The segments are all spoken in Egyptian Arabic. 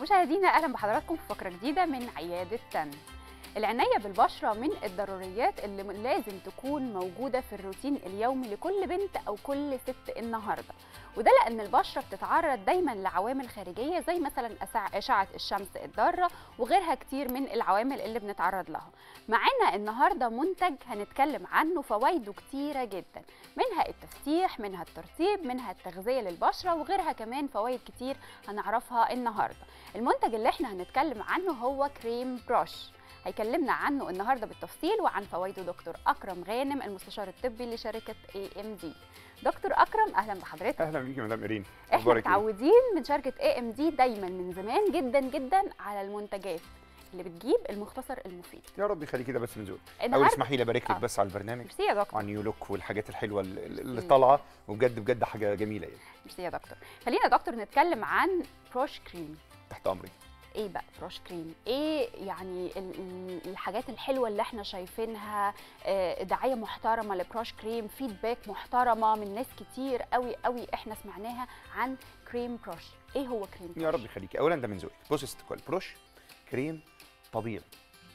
مشاهدينا اهلا بحضراتكم في فقره جديده من عياده تن العناية بالبشرة من الضروريات اللي لازم تكون موجودة في الروتين اليومي لكل بنت أو كل ست النهاردة وده لأن البشرة بتتعرض دايما لعوامل خارجية زي مثلا أشعة الشمس الضارة وغيرها كتير من العوامل اللي بنتعرض لها معانا النهاردة منتج هنتكلم عنه فوائده كتيرة جدا منها التفتيح منها الترطيب منها التغذية للبشرة وغيرها كمان فوائد كتير هنعرفها النهاردة المنتج اللي احنا هنتكلم عنه هو كريم بروش هيكلمنا عنه النهارده بالتفصيل وعن فوائده دكتور اكرم غانم المستشار الطبي لشركه اي ام دي دكتور اكرم اهلا بحضرتك اهلا بيكي يا مدام ايرين احنا متعودين من شركه اي ام دي دايما من زمان جدا جدا على المنتجات اللي بتجيب المختصر المفيد يا رب يخليكي كده بس من ذوقك النهاردة- اول اسمحي لي ابارك لك آه. بس على البرنامج ميرسي يا دكتور وعن نيو لوك والحاجات الحلوه اللي اللي ميرسي. طالعه وبجد بجد حاجه جميله يعني ميرسي يا دكتور خلينا يا دكتور نتكلم عن بروش كريم تحت امري ايه بقى بروش كريم ايه يعني ال- ال- الحاجات الحلوه اللي احنا شايفينها آه، دعايه محترمه لبروش كريم فيدباك محترمه من ناس كتير قوي قوي احنا سمعناها عن كريم بروش ايه هو كريم بروش يا رب يخليكي اولا ده من ذوقك بص يا ست الكل بروش كريم طبيعي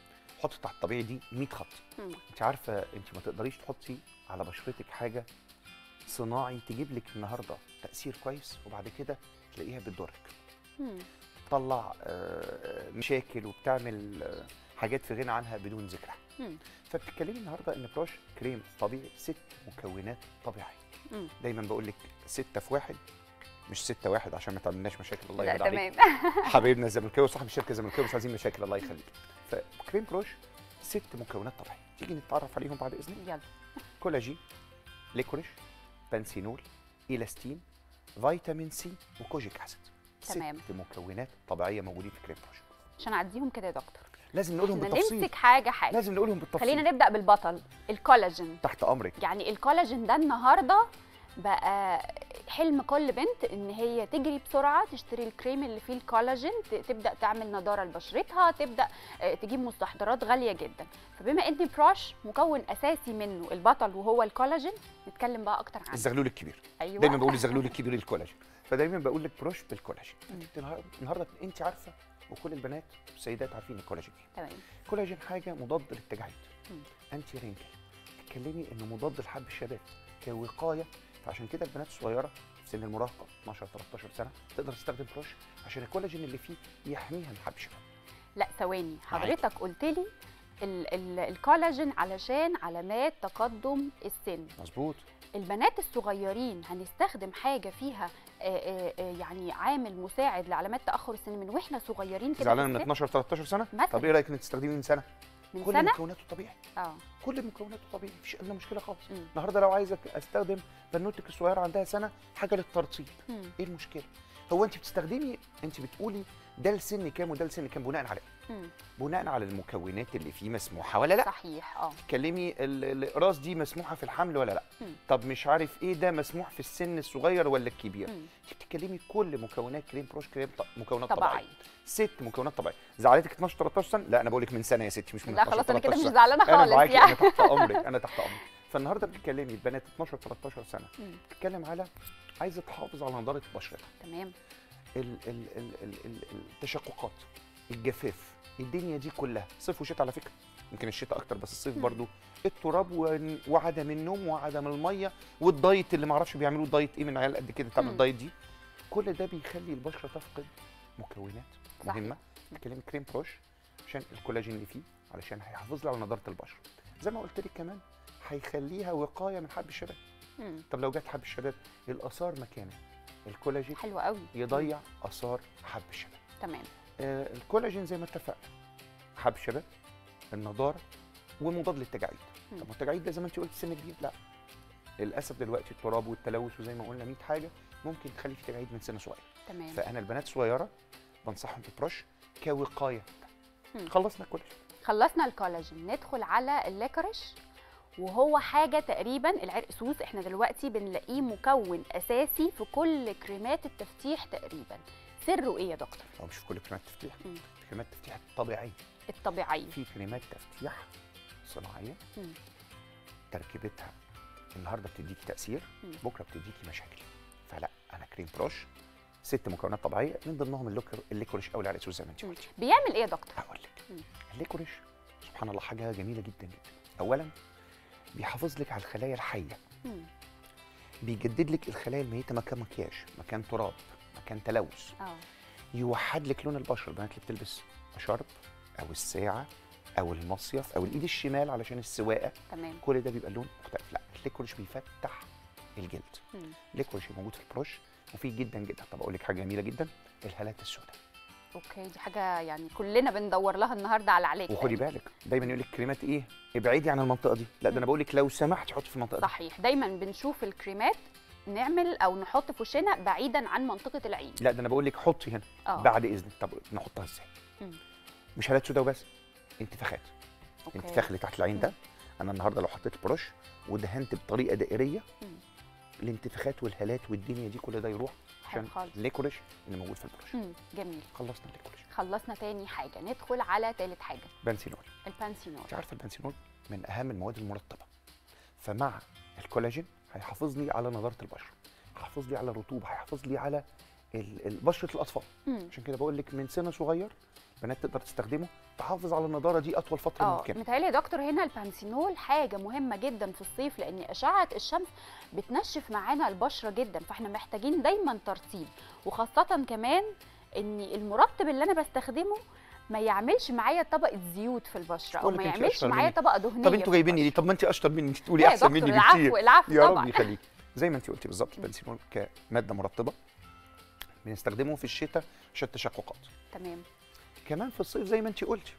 حطي تحت الطبيعي دي 100 خط مم. انت عارفه انت ما تقدريش تحطي على بشرتك حاجه صناعي تجيب لك النهارده تاثير كويس وبعد كده تلاقيها بتضرك مم. تطلع آه، مشاكل وبتعمل آه، حاجات في غنى عنها بدون ذكرها مم. فبتتكلمي النهارده ان بروش كريم طبيعي ست مكونات طبيعيه مم. دايما بقول لك ستة في واحد مش ستة واحد عشان ما تعملناش مشاكل الله لا يرضى عليك تمام حبايبنا الزملكاويه وصاحب الشركه الزملكاويه مش عايزين مشاكل الله يخليك فكريم بروش ست مكونات طبيعيه تيجي نتعرف عليهم بعد اذنك يلا كولاجين ليكوريش بنسينول ايلاستين فيتامين سي وكوجيك اسيد تمام. ست مكونات طبيعيه موجودين في كريم بروش عشان اعديهم كده يا دكتور لازم نقولهم احنا بالتفصيل نمسك حاجه حاجه لازم نقولهم بالتفصيل خلينا نبدا بالبطل الكولاجين تحت امرك يعني الكولاجين ده النهارده بقى حلم كل بنت ان هي تجري بسرعه تشتري الكريم اللي فيه الكولاجين ت- تبدا تعمل نضاره لبشرتها تبدا آه، تجيب مستحضرات غاليه جدا فبما ان بروش مكون اساسي منه البطل وهو الكولاجين نتكلم بقى اكتر عنه الزغلول الكبير ايوه دايما بقول الزغلول الكبير للكولاجين فدايما بقول لك بروش بالكولاجين مم. انت النهارده النهارده انت عارفه وكل البنات والسيدات عارفين الكولاجين ايه تمام الكولاجين حاجه مضاد للتجاعيد مم. انتي رينكل تتكلمي انه مضاد لحب الشباب كوقايه فعشان كده البنات الصغيره في سن المراهقه 12 13 سنه تقدر تستخدم بروش عشان الكولاجين اللي فيه يحميها من حب الشباب لا ثواني معاك. حضرتك قلت لي ال ال الكولاجين علشان علامات تقدم السن مظبوط البنات الصغيرين هنستخدم حاجه فيها آه، آه، آه، يعني عامل مساعد لعلامات تاخر السن من واحنا صغيرين كده زعلانه في من السن؟ 12 13 سنه مثلا. طب ايه رايك انك تستخدميه من سنه من كل سنه مكوناته طبيعي اه كل مكوناته طبيعي مفيش ادنى مشكله خالص مم. النهارده لو عايزه استخدم بنوتك الصغيره عندها سنه حاجه للترطيب مم. ايه المشكله هو انت بتستخدمي انت بتقولي ده لسن كام وده لسن كام بناء على إيه؟ مم. بناء على المكونات اللي فيه مسموحه ولا لا صحيح اه تكلمي ال- الاقراص دي مسموحه في الحمل ولا لا مم. طب مش عارف ايه ده مسموح في السن الصغير ولا الكبير مم. انت بتتكلمي كل مكونات كريم بروش كريم ط- مكونات طبيعيه طبيعي ست مكونات طبيعيه زعلتك 12 13 سنه لا انا بقول لك من سنه يا ستي مش من لا 12 خلاص انا كده 13 مش سنة. زعلانه انا خالص معاكي يعني انا تحت امرك انا تحت امرك فالنهارده بتتكلمي البنات 12 13 سنه مم. بتتكلم على عايزه تحافظ على نضاره بشرتها تمام ال- ال- ال- ال- ال- التشققات الجفاف الدنيا دي كلها صيف وشتاء على فكره يمكن الشتاء اكتر بس الصيف مم. برضو التراب و- وعدم النوم وعدم الميه والدايت اللي ما اعرفش بيعملوا دايت ايه من عيال قد كده تعمل مم. الدايت دي كل ده بيخلي البشره تفقد مكونات صح. مهمه بتكلم كريم بروش عشان الكولاجين اللي فيه علشان هيحافظ لي على نضاره البشره زي ما قلت لك كمان هيخليها وقايه من حب الشباب مم. طب لو جت حب الشباب الاثار مكانه الكولاجين حلو قوي يضيع اثار حب الشباب تمام آه الكولاجين زي ما اتفقنا حب الشباب النضاره ومضاد للتجاعيد مم. طب والتجاعيد ده زي ما انت قلت سن كبير لا للاسف دلوقتي التراب والتلوث وزي ما قلنا 100 حاجه ممكن تخلي في تجاعيد من سن صغير تمام فانا البنات الصغيره بنصحهم ببروش كوقايه مم. خلصنا الكولاجين خلصنا الكولاجين ندخل على الليكوريش وهو حاجة تقريبا العرق سوس احنا دلوقتي بنلاقيه مكون أساسي في كل كريمات التفتيح تقريبا سره ايه يا دكتور؟ او مش في كل كريمات تفتيح مم. في كريمات تفتيح طبيعيه الطبيعية في كريمات تفتيح صناعيه مم. تركيبتها النهارده بتديكي تاثير مم. بكره بتديكي مشاكل فلا انا كريم بروش ست مكونات طبيعيه من ضمنهم اللوكر الليكوريش او العرق زي ما انت مم. قلتي بيعمل ايه يا دكتور هقول لك مم. الليكوريش سبحان الله حاجه جميله جدا جدا اولا بيحافظ لك على الخلايا الحيه مم. بيجدد لك الخلايا الميته مكان مكياج مكان تراب مكان تلوث اه يوحد لك لون البشره البنات اللي بتلبس شرب او الساعه او المصيف او الايد الشمال علشان السواقه تمام كل ده بيبقى اللون مختلف لا الليكوريش بيفتح الجلد مم. الليكوريش موجود في البروش مفيد جدا جدا طب اقول لك حاجه جميله جدا الهالات السوداء اوكي دي حاجه يعني كلنا بندور لها النهارده على علاج وخدي تقريباً. بالك دايما يقول لك كريمات ايه ابعدي عن المنطقه دي لا ده انا بقول لك لو سمحت حطي في المنطقه دي صحيح دايما بنشوف الكريمات نعمل او نحط في وشنا بعيدا عن منطقه العين لا ده انا بقول لك حطي هنا اه بعد اذنك طب نحطها ازاي مم. مش هالات سوداء وبس انتفاخات أوكي. انتفاخ اللي تحت العين ده انا النهارده لو حطيت بروش ودهنت بطريقه دائريه مم. الانتفاخات والهالات والدنيا دي كل ده يروح حلو عشان خالص. الليكوريش اللي موجود في البروش مم. جميل خلصنا الليكوريش خلصنا تاني حاجه ندخل على تالت حاجه بنسينول البانسينول انت عارفه البنسينول من اهم المواد المرطبه فمع الكولاجين هيحافظ لي على نضاره البشره هيحافظ لي على الرطوبه هيحافظ لي على ال- ال- بشره الاطفال مم. عشان كده بقول لك من سن صغير بنات تقدر تستخدمه تحافظ على النضاره دي اطول فتره اه ممكنه متهيألي يا دكتور هنا البانسينول حاجه مهمه جدا في الصيف لان اشعه الشمس بتنشف معانا البشره جدا فاحنا محتاجين دايما ترطيب وخاصه كمان ان المرطب اللي انا بستخدمه ما يعملش معايا طبقه زيوت في البشره او بقولك ما انت يعملش أشطر معايا مني. طبقه دهنيه طب انتوا في جايبيني ليه البشرة. طب ما انت اشطر مني انت تقولي لا يا احسن دكتور، مني العفو بكتير العفو يا طبعا رب يخليك زي ما انت قلتي بالظبط البنسينول كماده مرطبه بنستخدمه في الشتاء عشان التشققات تمام كمان في الصيف زي ما انت قلتي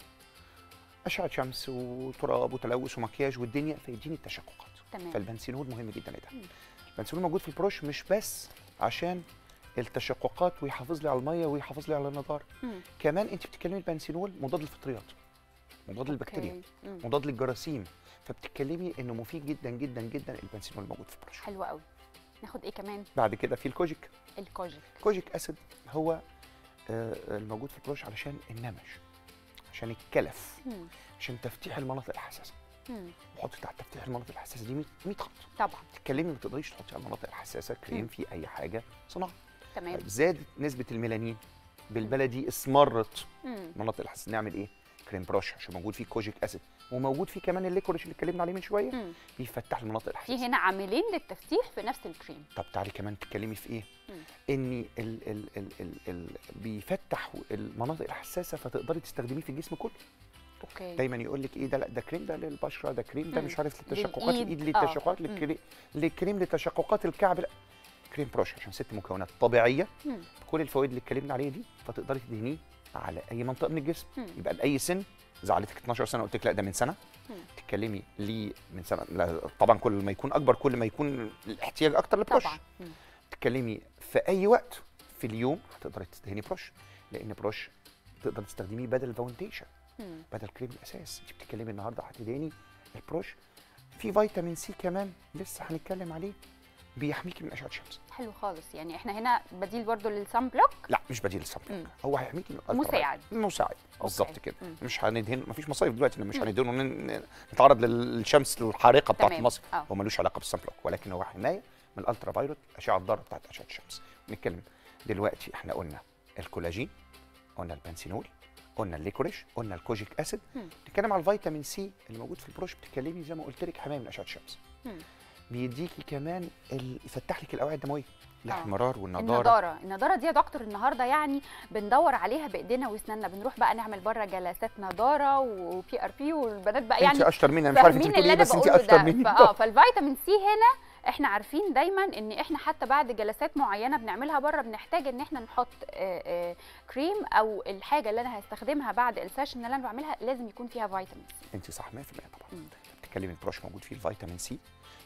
اشعه شمس وتراب وتلوث ومكياج والدنيا فيديني التشققات تمام فالبنسينول مهم جدا لده مم. البنسينول موجود في البروش مش بس عشان التشققات ويحافظ لي على الميه ويحافظ لي على النضاره مم. كمان انت بتتكلمي البنسينول مضاد للفطريات مضاد للبكتيريا أوكي. مم. مضاد للجراثيم فبتتكلمي انه مفيد جدا جدا جدا البنسينول موجود في البروش حلو قوي ناخد ايه كمان بعد كده في الكوجيك الكوجيك كوجيك اسيد هو آه، الموجود في البروش علشان النمش عشان الكلف مم. عشان تفتيح المناطق الحساسه مم. وحط تحت تفتيح المناطق الحساسه دي 100 خط طبعا تتكلمي ما تقدريش تحطي على المناطق الحساسه كريم مم. فيه اي حاجه صناعه تمام زادت نسبه الميلانين بالبلدي اسمرت مم. المناطق الحساسه نعمل ايه كريم بروش عشان موجود فيه كوجيك اسيد وموجود فيه كمان الليكوريش اللي اتكلمنا عليه من شويه مم. بيفتح المناطق في الحساسه هنا عاملين للتفتيح في نفس الكريم طب تعالي كمان تتكلمي في ايه مم. ان ال ال ال ال ال بيفتح المناطق الحساسه فتقدري تستخدميه في الجسم كله اوكي دايما يقول لك ايه ده لا ده كريم ده للبشره ده كريم ده مم. مش عارف للتشققات للإيد، الايد آه. للتشققات مم. للكري... لكريم لتشققات الكعب لا كريم بروش عشان ست مكونات طبيعيه مم. كل الفوائد اللي اتكلمنا عليها دي فتقدري تدهنيه على اي منطقه من الجسم مم. يبقى لاي سن زعلتك 12 سنه قلت لك لا ده من سنه مم. تتكلمي ليه من سنه لا طبعا كل ما يكون اكبر كل ما يكون الاحتياج اكتر لبروش طبعا مم. تتكلمي في اي وقت في اليوم هتقدري تستهيني بروش لان بروش تقدر تستخدميه بدل الفاونديشن مم. بدل كريم الاساس انت بتتكلمي النهارده هتدهني البروش في فيتامين سي كمان لسه هنتكلم عليه بيحميكي من اشعه الشمس حلو خالص يعني احنا هنا بديل برضو للسان بلوك لا مش بديل الصن مم. هو هيحميكي من الألترا مساعد. فايولت. مساعد بالظبط كده مم. مش هندهن مفيش مصايف دلوقتي مش مم. هندهنه ن- نتعرض للشمس الحارقه بتاعت تمام. مصر اه هو ملوش علاقه بالصن بلوك ولكن هو حمايه من الالترا فايولت الاشعه الضاره بتاعت اشعه الشمس نتكلم دلوقتي احنا قلنا الكولاجين قلنا البنسينول قلنا الليكوريش قلنا الكوجيك اسيد مم. نتكلم على الفيتامين سي اللي موجود في البروش بتتكلمي زي ما قلت لك حمايه من اشعه الشمس مم. بيديكي كمان ال... يفتح لك الاوعيه الدمويه الاحمرار والنضاره النضاره النضاره دي يا دكتور النهارده يعني بندور عليها بايدينا واسناننا بنروح بقى نعمل بره جلسات نضاره وبي ار بي والبنات بقى انت يعني اشطر مني انا مش عارف انت فاهمين بتقولي اللي ايه انا بس انت بقوله اشطر ده مني فاه فالفيتامين سي هنا احنا عارفين دايما ان احنا حتى بعد جلسات معينه بنعملها بره بنحتاج ان احنا نحط آه، آه، كريم او الحاجه اللي انا هستخدمها بعد السيشن اللي انا بعملها لازم يكون فيها فيتامين سي انت صح 100% طبعا مم. بتتكلمي البروش موجود فيه الفيتامين سي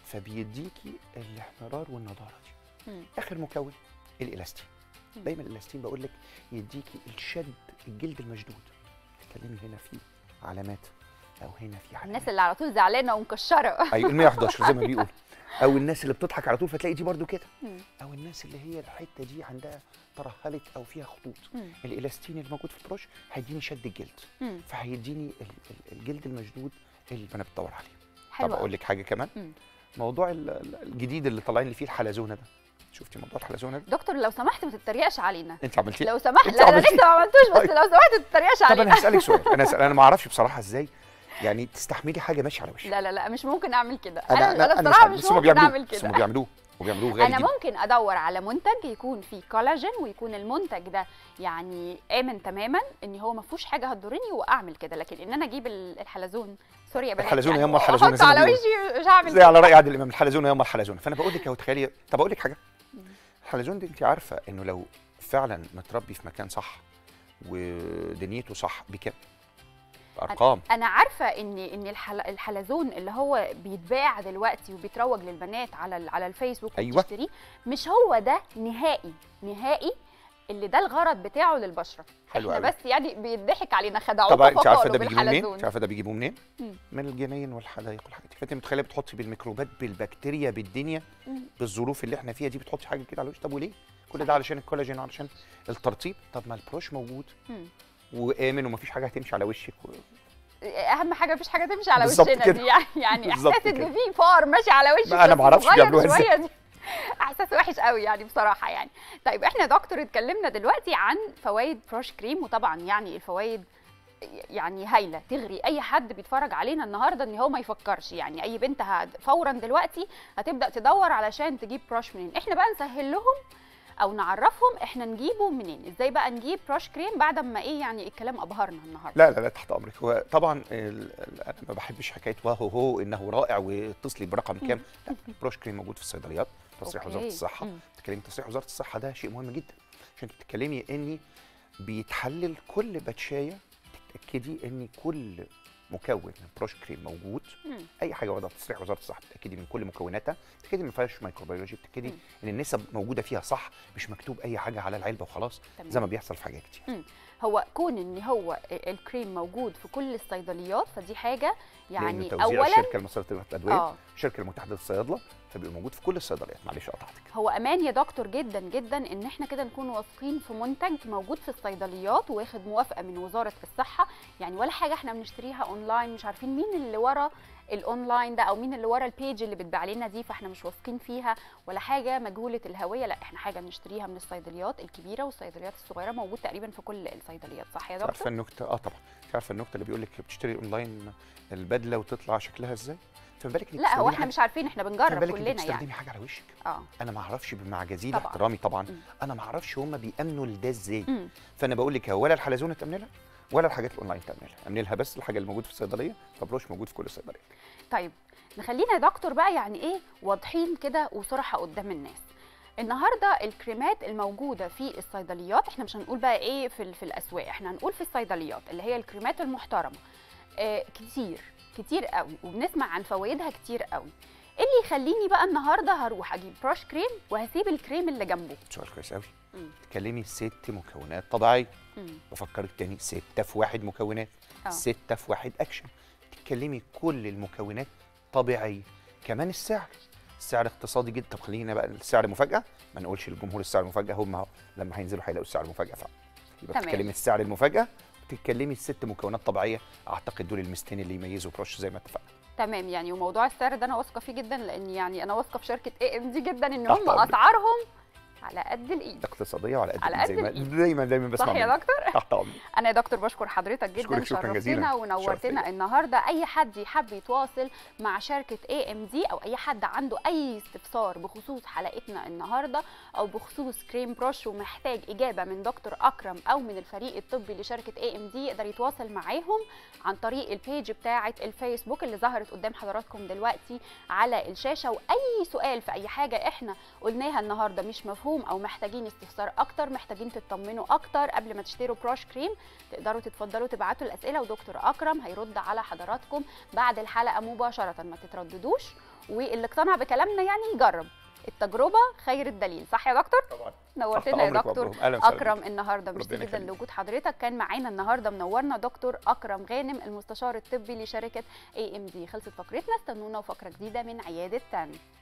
فبيديكي الاحمرار والنضاره دي مم. اخر مكون الالاستين مم. دايما الالاستين بقول لك يديكي الشد الجلد المشدود تتكلمي هنا في علامات او هنا في علامات الناس اللي على طول زعلانه ومكشره ايوه ال 111 زي ما بيقول او الناس اللي بتضحك على طول فتلاقي دي برضو كده مم. او الناس اللي هي الحته دي عندها ترهلت او فيها خطوط مم. الالاستين اللي موجود في البروش هيديني شد الجلد مم. فهيديني ال- ال- الجلد المشدود اللي انا بتدور عليه حلو طب اقول أوي. لك حاجه كمان مم. موضوع ال- ال- الجديد اللي طالعين لي فيه الحلزونه ده شفتي موضوع الحلزونه ده دكتور لو سمحت ما تتريقش علينا انت عملتيه لو سمحت أنت لا انا عملتيه. لسه ما عملتوش بس طيب. لو سمحت ما تتريقش طب علينا انا هسالك سؤال انا هسأل انا ما اعرفش بصراحه ازاي يعني تستحملي حاجه ماشيه على وشك لا لا لا مش ممكن اعمل كده انا انا, مش بصراحه عارف، مش بس هما ممكن بيعملوه اعمل بس كده هما بيعملوه وبيعملوه غالي انا جدا ممكن ادور على منتج يكون فيه كولاجين ويكون المنتج ده يعني امن تماما ان هو ما فيهوش حاجه هتضرني واعمل كده لكن ان انا اجيب ال- الحلزون سوري يا بنات الحلزون يعني يا أما الحلزون احط زي ما على بيقولوا. وشي مش هعمل زي كده على راي عادل امام الحلزونه ياما الحلزونه فانا بقول لك اهو تخيلي طب اقول لك حاجه مم. الحلزون دي انت عارفه انه لو فعلا متربي في مكان صح ودنيته صح بكام؟ بارقام انا عارفه ان ان الحل... الحلزون اللي هو بيتباع دلوقتي وبيتروج للبنات على ال... على الفيسبوك أيوة. وبتشتريه مش هو ده نهائي نهائي اللي ده الغرض بتاعه للبشره حلو احنا قوي بس يعني بيضحك علينا خدعونا طبعا انت عارفه فقالوا ده بيجيبوه منين؟ بالحلزون انت عارفه ده بيجيبوه منين؟ مم. من الجناين والحدائق والحاجات دي فانت متخيله بتحطي بالميكروبات بالبكتيريا بالدنيا مم. بالظروف اللي احنا فيها دي بتحطي حاجه كده على الوش طب وليه؟ كل ده علشان الكولاجين وعلشان الترطيب طب ما البروش موجود مم. وامن ومفيش حاجه هتمشي على وشك و... اهم حاجه مفيش حاجه تمشي على بالظبط وشنا كده. دي يعني يعني بالظبط احساس كده. ان في فار ماشي على وشك ما أنا بس معرفش صغير بيعملوها إزاي. شوية دي. احساس وحش قوي يعني بصراحه يعني طيب احنا يا دكتور اتكلمنا دلوقتي عن فوائد بروش كريم وطبعا يعني الفوائد يعني هايله تغري اي حد بيتفرج علينا النهارده ان هو ما يفكرش يعني اي بنت هت- فورا دلوقتي هتبدا تدور علشان تجيب بروش منين احنا بقى نسهل لهم او نعرفهم احنا نجيبه منين ازاي بقى نجيب بروش كريم بعد ما ايه يعني الكلام ابهرنا النهارده لا لا لا تحت امرك هو طبعا ال- ال- انا ما بحبش حكايه وهو هو انه رائع واتصلي برقم كام لا البروش كريم موجود في الصيدليات تصريح أوكي. وزاره الصحه مم. بتتكلمي تصريح وزاره الصحه ده شيء مهم جدا عشان انت بتتكلمي ان بيتحلل كل باتشايه تتاكدي ان كل مكون من بروش كريم موجود مم. اي حاجه واخده تصريح وزاره الصحه بتاكدي من كل مكوناتها بتاكدي ما فيهاش ميكروبيولوجي بتاكدي مم. ان النسب موجوده فيها صح مش مكتوب اي حاجه على العلبه وخلاص تمام. زي ما بيحصل في حاجات كتير هو كون ان هو الكريم موجود في كل الصيدليات فدي حاجه لأنه يعني توزيع اولا الشركه المصريه للادويه اه الشركه المتحده للصيادله فبيبقى موجود في كل الصيدليات معلش قطعتك هو امان يا دكتور جدا جدا ان احنا كده نكون واثقين في منتج موجود في الصيدليات واخد موافقه من وزاره الصحه يعني ولا حاجه احنا بنشتريها اونلاين مش عارفين مين اللي ورا الاونلاين ده او مين اللي ورا البيج اللي بتباع لنا دي فاحنا مش واثقين فيها ولا حاجه مجهوله الهويه لا احنا حاجه بنشتريها من الصيدليات الكبيره والصيدليات الصغيره موجود تقريبا في كل الصيدليات صح يا انت عارفه دكتور النكته اه طبعا انت عارفه النكته اللي بيقول لك بتشتري اونلاين البدله وتطلع شكلها ازاي فما بالك إنك لا هو بتستخدمي احنا حاجة- مش عارفين احنا فما بنجرب بالك إنك كلنا بتستخدمي يعني حاجه على وشك اه انا ما اعرفش مع جزيل طبعاً. احترامي طبعا مم. انا ما اعرفش هم بيامنوا لده ازاي مم. فانا بقول لك ولا الحلزونه تامن لها ولا الحاجات الاونلاين تامن لها امن لها بس الحاجه اللي موجوده في الصيدليه فبروش موجود في كل الصيدليات طيب نخلينا يا دكتور بقى يعني ايه واضحين كده وصراحه قدام الناس النهارده الكريمات الموجوده في الصيدليات احنا مش هنقول بقى ايه في ال- في الاسواق احنا هنقول في الصيدليات اللي هي الكريمات المحترمه آه كتير كتير قوي وبنسمع عن فوائدها كتير قوي ايه اللي يخليني بقى النهارده هروح اجيب بروش كريم وهسيب الكريم اللي جنبه سؤال كويس قوي مم. تكلمي ست مكونات طبيعيه مم. بفكرك تاني ستة في واحد مكونات آه. ستة في واحد أكشن تتكلمي كل المكونات طبيعية كمان السعر السعر اقتصادي جدا طب خلينا بقى السعر مفاجأة ما نقولش للجمهور السعر مفاجأة هم لما هينزلوا هيلاقوا السعر مفاجأة فعلا يبقى تمام. بتتكلمي السعر المفاجأة بتتكلمي الست مكونات طبيعية أعتقد دول المستين اللي يميزوا بروش زي ما اتفقنا تمام يعني وموضوع السعر ده انا واثقه فيه جدا لان يعني انا واثقه في شركه اي ام دي جدا ان تحت هم أمرك. اسعارهم على قد الايد اقتصادية وعلى قد على الإيد، قد زي ما الإيد. دايما دايما بسمع صح يا منك. دكتور تحت أمرك انا يا دكتور بشكر حضرتك جدا أشكرك شكراً جزيلاً. شرفتنا ونورتنا شرفتينا. النهارده اي حد يحب يتواصل مع شركه اي ام دي او اي حد عنده اي استفسار بخصوص حلقتنا النهارده او بخصوص كريم بروش ومحتاج اجابه من دكتور اكرم او من الفريق الطبي لشركه اي ام دي يقدر يتواصل معاهم عن طريق البيج بتاعه الفيسبوك اللي ظهرت قدام حضراتكم دلوقتي على الشاشه واي سؤال في اي حاجه احنا قلناها النهارده مش مفهوم او محتاجين استفسار اكتر محتاجين تطمنوا اكتر قبل ما تشتروا بروش كريم تقدروا تتفضلوا تبعتوا الاسئله ودكتور اكرم هيرد على حضراتكم بعد الحلقه مباشره ما تترددوش واللي اقتنع بكلامنا يعني يجرب التجربه خير الدليل صح يا دكتور طبعا نورتنا يا أمرك دكتور وأمرهم. أهلاً وسهلاً اكرم النهارده ميرسي ربنا جدا يخليك. لوجود حضرتك كان معانا النهارده منورنا دكتور اكرم غانم المستشار الطبي لشركه اي ام دي خلصت فقرتنا استنونا وفقره جديده من عياده تاني